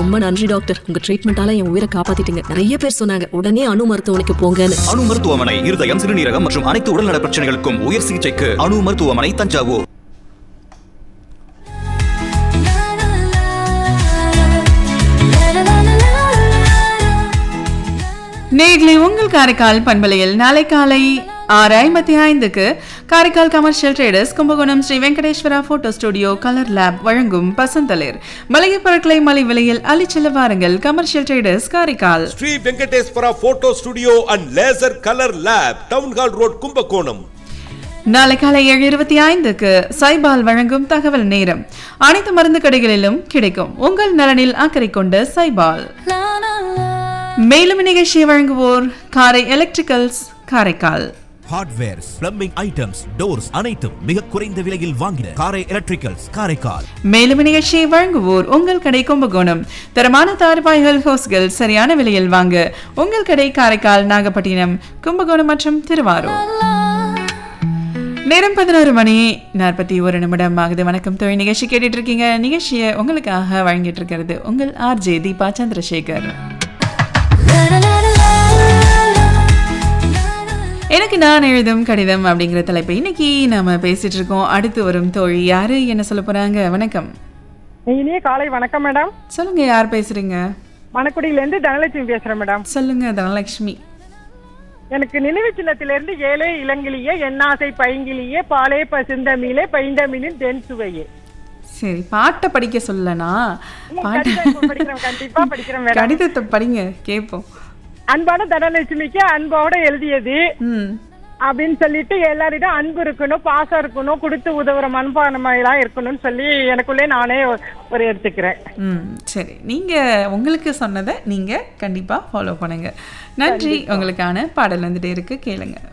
ரொம்ப நன்றி டாக்டர் உங்க ட்ரீட்மெண்டால என் உயிரை காப்பாத்திட்டீங்க நிறைய பேர் சொன்னாங்க உடனே அணு மருத்துவமனைக்கு போங்கன்னு அணு மருத்துவமனை இருதயம் சிறுநீரகம் மற்றும் அனைத்து உடல்நல பிரச்சனைகளுக்கும் உயர் சிகிச்சைக்கு அணு மருத்துவமனை தஞ்சாவூர் நேர்களை உங்கள் காரைக்கால் பண்பலையில் நாளை காலை ஆறு ஐம்பத்தி ஐந்துக்கு Karaikal commercial traders Kumbakonam Sri Venkateswara photo studio colour lab வழங்கும் பசந்தளிர் மளிகை பொருட்களை மலை விலையில் அலிச்செல்ல வாருங்கள் commercial traders Karaikal Sri Venkateswara photo studio and laser colour lab town hall road Kumbakonam நாளை காலை ஏழு இருபத்தி ஐந்துக்கு சைபால் வழங்கும் தகவல் நேரம் அனைத்து மருந்து கடைகளிலும் கிடைக்கும் உங்கள் நலனில் அக்கறை கொண்ட சைபால் மேலும் நிகழ்ச்சியை வழங்குவோர் Karai electricals Karaikal hardwares plumbing items doors அனைத்தும் மிக குறைந்த விலையில் வாங்கின காரை எலக்ட்ரிக்கல்ஸ் காரைக்கால் மேலும் நிகழ்ச்சியை வழங்குவோர் உங்கள் கடை கும்பகோணம் தரமான தார்பாய்கள் ஹோஸ்கள் சரியான விலையில் வாங்க உங்கள் கடை காரைக்கால் நாகப்பட்டினம் கும்பகோணம் மற்றும் திருவாரூர் நேரம் பதினோரு மணி நாற்பத்தி ஒரு நிமிடம் ஆகுது வணக்கம் தொழில் நிகழ்ச்சி கேட்டுட்டு இருக்கீங்க நிகழ்ச்சியை உங்களுக்காக வழங்கிட்டு இருக்கிறது உங்கள் ஆர்ஜே தீபா சந்திரசேகர் எனக்கு நான் எழுதும் கடிதம் அப்படிங்கிற தலைப்பு இன்னைக்கு நாம பேசிட்டு இருக்கோம் அடுத்து வரும் தோழி யாரு என்ன சொல்ல போறாங்க வணக்கம் இனிய காலை வணக்கம் மேடம் சொல்லுங்க யார் பேசுறீங்க மணக்குடியிலேருந்து தனலட்சுமி பேசுறேன் மேடம் சொல்லுங்க தனலட்சுமி எனக்கு நினைவு சின்னத்திலிருந்து ஏழே இளங்கிலியே எண்ணாசை பைங்கிலியே பாலே பசுந்தமிழே பைந்தமிழின் தென் சுவையே சரி பாட்டை படிக்க சொல்லனா பாட்டு கடிதம் படிக்கிறேன் கண்டிப்பா படிக்கிறேன் மேடம் கடிதத்தை படிங்க கேட்போம் அன்பான தனலட்சுமிக்கு அன்போட எழுதியது ம் அப்படின்னு சொல்லிட்டு எல்லாரிடம் அன்பு இருக்கணும் பாசம் இருக்கணும் கொடுத்து உதவுற மண்பானமையெல்லாம் இருக்கணும்னு சொல்லி எனக்குள்ளே நானே ஒரு எடுத்துக்கிறேன் ம் சரி நீங்க உங்களுக்கு சொன்னதை நீங்க கண்டிப்பா ஃபாலோ பண்ணுங்க நன்றி உங்களுக்கான பாடல் வந்துட்டே இருக்கு கேளுங்க